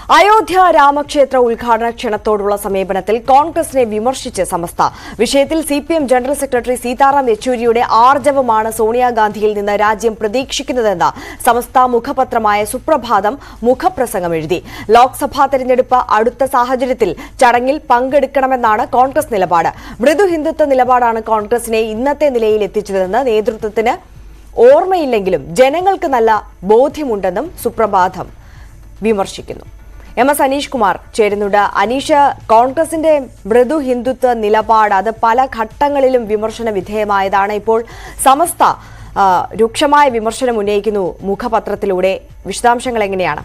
അയോധ്യ രാമക്ഷേത്ര ഉദ്ഘാടന ക്ഷണത്തോടുള്ള സമീപനത്തിൽ കോൺഗ്രസിനെ വിമർശിച്ച് സമസ്ത വിഷയത്തിൽ C P M general secretary Sitaram യെച്ചൂരിയുടെ ആർജവമാണ് സോണിയാഗാന്ധിയിൽ നിന്ന് രാജ്യം പ്രതീക്ഷിക്കുന്നതെന്ന് സമസ്ത മുഖപത്രമായ സുപ്രഭാതം മുഖപ്രസംഗം എഴുതി ലോക്സഭാ തെരഞ്ഞെടുപ്പ് അടുത്ത സാഹചര്യത്തിൽ ചടങ്ങിൽ പങ്കെടുക്കണമെന്നാണ് കോൺഗ്രസ് നിലപാട് മൃദു ഹിന്ദുത്വ നിലപാടാണ് കോൺഗ്രസിനെ ഇന്നത്തെ നിലയിൽ എത്തിച്ചതെന്ന് നേതൃത്വത്തിന് ഓർമ്മയില്ലെങ്കിലും ജനങ്ങൾക്ക് നല്ല ബോധ്യമുണ്ടെന്നും സുപ്രഭാതം വിമർശിക്കുന്നു എം എസ് അനീഷ് കുമാർ ചേരുന്നുണ്ട് അനീഷ് കോൺഗ്രസിന്റെ മൃദു ഹിന്ദുത്വ നിലപാട് അത് പല ഘട്ടങ്ങളിലും വിമർശന വിധേയമായതാണ് ഇപ്പോൾ സമസ്ത ആ, രൂക്ഷമായ വിമർശനം ഉന്നയിക്കുന്നു മുഖപത്രത്തിലൂടെ വിശദാംശങ്ങൾ എങ്ങനെയാണ്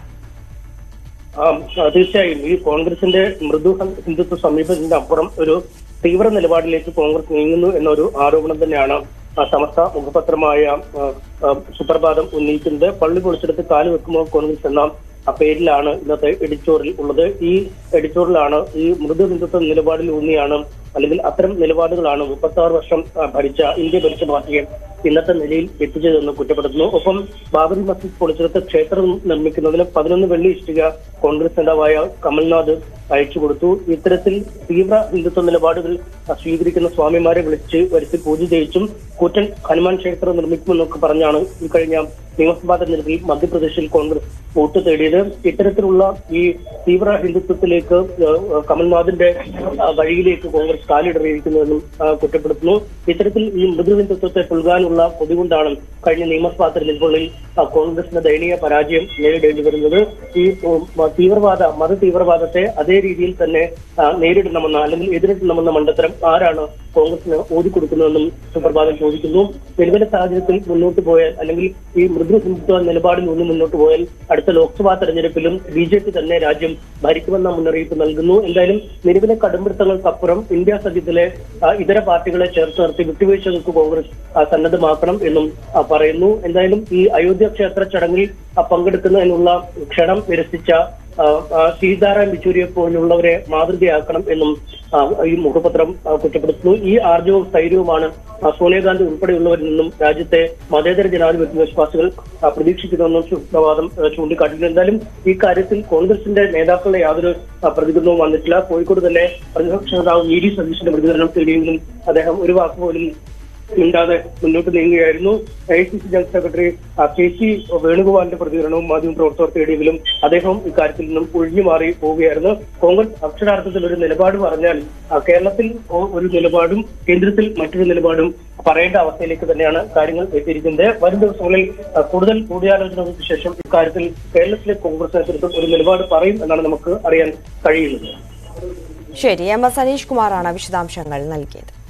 ആ, തീർച്ചയായും ഈ കോൺഗ്രസിന്റെ മൃദു ഹിന്ദുത്വ സമീപനത്തിന്റെ അപ്പുറം ഒരു തീവ്ര നിലപാടിലേക്ക് കോൺഗ്രസ് നീങ്ങുന്നു എന്നൊരു ആരോപണം തന്നെയാണ് ആ, സമസ്ത മുഖപത്രമായ ആ, ആ, സുപ്രഭാതം ഉന്നയിക്കുന്നത് പള്ളി പൊളിച്ചെടുത്ത് കാല് വെക്കുമ്പോൾ കോൺഗ്രസ് എന്ന ആ പേരിലാണ് ഇന്നത്തെ എഡിറ്റോറിയൽ ഉള്ളത് ഈ എഡിറ്റോറിയലാണ് ഈ മൃദു ഹിന്ദുത്വ നിലപാടിൽ ഊന്നിയാണ് അല്ലെങ്കിൽ അത്തരം നിലപാടുകളാണ് മുപ്പത്തി ആറ് വർഷം ആ, ഭരിച്ച ഇന്ത്യ ഭരിച്ച പാർട്ടിയെ ഇന്നത്തെ നിലയിൽ എത്തിച്ചതെന്ന് കുറ്റപ്പെടുത്തുന്നു ഒപ്പം ബാബറി മസ്ജിദ് പൊളിച്ചെടുത്ത് ക്ഷേത്രം നിർമ്മിക്കുന്നതിന് പതിനൊന്ന് വെള്ളി ഇഷ്ടിക കോൺഗ്രസ് നേതാവായ കമൽനാഥ് അയച്ചു കൊടുത്തു ഇത്തരത്തിൽ തീവ്ര ഹിന്ദുത്വ നിലപാടുകൾ ആ, സ്വീകരിക്കുന്ന സ്വാമിമാരെ വിളിച്ച് വരുത്തി പൂജ ചെയ്യിച്ചും കൂറ്റൻ ഹനുമാൻ ക്ഷേത്രം നിർമ്മിക്കുമെന്നൊക്കെ പറഞ്ഞാണ് ഈ കഴിഞ്ഞ നിയമസഭാ തെരഞ്ഞെടുപ്പിൽ മധ്യപ്രദേശിൽ കോൺഗ്രസ് വോട്ട് തേടിയത് ഇത്തരത്തിലുള്ള ഈ തീവ്ര ഹിന്ദുത്വത്തിലേക്ക് ആ, ആ, കമൽനാഥിന്റെ ആ, വഴിയിലേക്ക് കോൺഗ്രസ് കാലിടറിയിരിക്കുന്നുവെന്നും ആ, കുറ്റപ്പെടുത്തുന്നു ഇത്തരത്തിൽ ഈ മൃദു ഹിന്ദുത്വത്തെ പുൽകാനുള്ള കൊതികൊണ്ടാണ് കഴിഞ്ഞ നിയമസഭാ തെരഞ്ഞെടുപ്പുകളിൽ ആ, കോൺഗ്രസിന് ദയനീയ പരാജയം നേരിടേണ്ടി വരുന്നത് ഈ ഉം, തീവ്രവാദ മത തീവ്രവാദത്തെ അതേ രീതിയിൽ തന്നെ ആ, നേരിടണമെന്ന അല്ലെങ്കിൽ എതിരിടണമെന്ന മണ്ടത്തരം ആരാണ് കോൺഗ്രസിന് ഓടിക്കൊടുക്കുന്നതെന്നും സുപ്രഭാതം ചോദിക്കുന്നു നിലവിലെ സാഹചര്യത്തിൽ മുന്നോട്ട് പോയാൽ അല്ലെങ്കിൽ ഈ മൃദു ഹിന്ദുത്വ നിലപാടിൽ നിന്ന് മുന്നോട്ട് പോയാൽ അടുത്ത ലോക്സഭാ തെരഞ്ഞെടുപ്പിലും ബി ജെ പി തന്നെ രാജ്യം ഭരിക്കുമെന്ന മുന്നറിയിപ്പ് നൽകുന്നു എന്തായാലും നിലവിലെ കടുംപിടുത്തങ്ങൾക്കപ്പുറം ഇന്ത്യ സഖ്യത്തിലെ ആ, ഇതര പാർട്ടികളെ ചേർത്ത് നിർത്തി വിട്ടുവീഴ്ചകൾക്ക് കോൺഗ്രസ് ആ, സന്നദ്ധമാക്കണം എന്നും ആ, പറയുന്നു എന്തായാലും ഈ അയോധ്യ ക്ഷേത്ര ചടങ്ങിൽ ആ, പങ്കെടുക്കുന്നതിനുള്ള ക്ഷണം നിരസിച്ച ആ, ആ, സീതാറാം യെച്ചൂരിയെ പോലുള്ളവരെ മാതൃകയാക്കണം എന്നും ആ, ഈ മുഖപത്രം ആ, കുറ്റപ്പെടുത്തുന്നു ഈ ആർജവും സ്ഥൈര്യവുമാണ് ആ, സോണിയാഗാന്ധി ഉൾപ്പെടെയുള്ളവരിൽ നിന്നും രാജ്യത്തെ മതേതര ജനാധിപത്യ വിശ്വാസികൾ ആ, പ്രതീക്ഷിക്കുന്നുവെന്നും സുപ്രഭാതം ആ, ചൂണ്ടിക്കാട്ടിയിരുന്നു എന്തായാലും ഈ കാര്യത്തിൽ കോൺഗ്രസിന്റെ നേതാക്കളുടെ യാതൊരു ആ, പ്രതികരണവും വന്നിട്ടില്ല കോഴിക്കോട് തന്നെ പ്രതിപക്ഷ നേതാവ് വി ഡി സതീശന്റെ പ്രതികരണം തേടിയെങ്കിലും അദ്ദേഹം ഒരു വാക്ക് പോലും മിണ്ടാതെ മുന്നോട്ട് നീങ്ങുകയായിരുന്നു A I C C general secretary ആ, കെ സി വേണുഗോപാലിന്റെ പ്രതികരണവും മാധ്യമപ്രവർത്തകർ തേടിയെങ്കിലും അദ്ദേഹം ഇക്കാര്യത്തിൽ നിന്നും ഒഴിഞ്ഞു മാറി പോവുകയായിരുന്നു കോൺഗ്രസ് അക്ഷരാർത്ഥത്തിൽ ഒരു നിലപാട് പറഞ്ഞാൽ ആ, കേരളത്തിൽ ഒ- ഒരു നിലപാടും കേന്ദ്രത്തിൽ മറ്റൊരു നിലപാടും പറയേണ്ട അവസ്ഥയിലേക്ക് തന്നെയാണ് കാര്യങ്ങൾ എത്തിയിരിക്കുന്നത് വരും ദിവസങ്ങളിൽ ആ, കൂടുതൽ കൂടിയാലോചനകൾക്ക് ശേഷം ഇക്കാര്യത്തിൽ കേരളത്തിലെ കോൺഗ്രസ് നേതൃത്വം ഒരു നിലപാട് പറയും എന്നാണ് നമുക്ക് അറിയാൻ കഴിയുന്നത് ശരി എം എസ് അനീഷ് കുമാറാണ് വിശദാംശങ്ങൾ നൽകിയത്